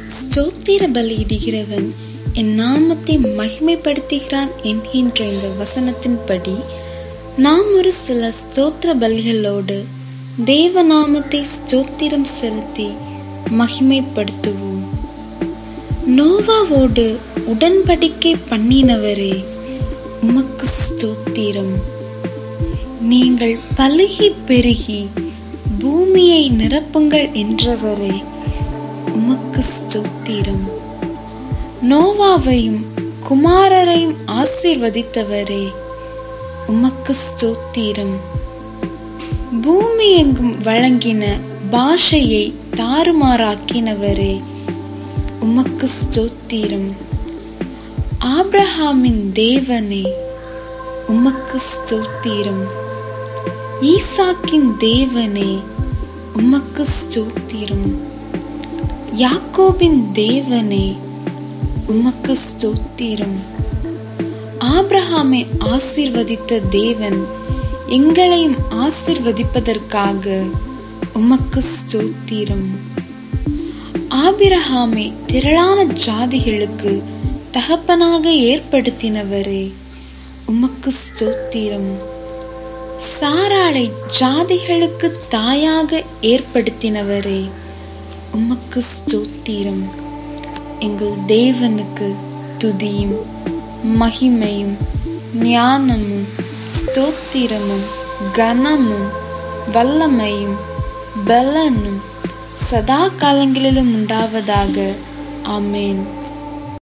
ஸ்தோத்திர பலியிடுகிறவன் என் நாமத்தை மகிமைப்படுத்துகிறான் என்கின்ற இந்த வசனத்தின்படி நாம் ஒரு சில ஸ்தோத்திர பலிகளோடு தேவ நாமத்தை ஸ்தோத்திரம் செலுத்தி மகிமைப்படுத்துவோம் நோவாவோடு உடன்படிக்கை பண்ணினவரே உமக்கு ஸ்தோத்திரம் நீங்கள் பலுகி பெருகி பூமியை நிரப்புங்கள் என்றவரே உமக்கு ஸ்தோத்திரம் நோவாவையும் குமாரரையும் ஆசீர்வதித்தவரே உமக்கு ஸ்தோத்திரம் பூமி எங்கும் வழங்கின பாஷையை தாறுமாறாக்கினவரே உமக்கு ஸ்தோத்திரம் ஆப்ரஹாமின் தேவனே உமக்கு ஸ்தோத்திரம் ஈசாக்கின் தேவனே உமக்கு ஸ்தோத்திரம் யாக்கோபின் தேவனே உமக்கு ஸ்தோத்திரம் ஆபிரகாமை ஆசிர்வதித்த தேவன் எங்களையும் ஆசிர்வதிப்பதற்காக உமக்கு ஸ்தோத்திரம் ஆபிரஹாமை திரளான ஜாதிகளுக்கு தகப்பனாக ஏற்படுத்தினவரே உமக்கு ஸ்தோத்திரம் சாராளை ஜாதிகளுக்கு தாயாக ஏற்படுத்தினவரே உமக்கு ஸ்தோத்திரம் எங்கள் தேவனுக்கு துதியும் மகிமையும் ஞானமும் ஸ்தோத்திரமும் கனமும் வல்லமையும் பலனும் சதா காலங்களிலும் உண்டாவதாக ஆமேன்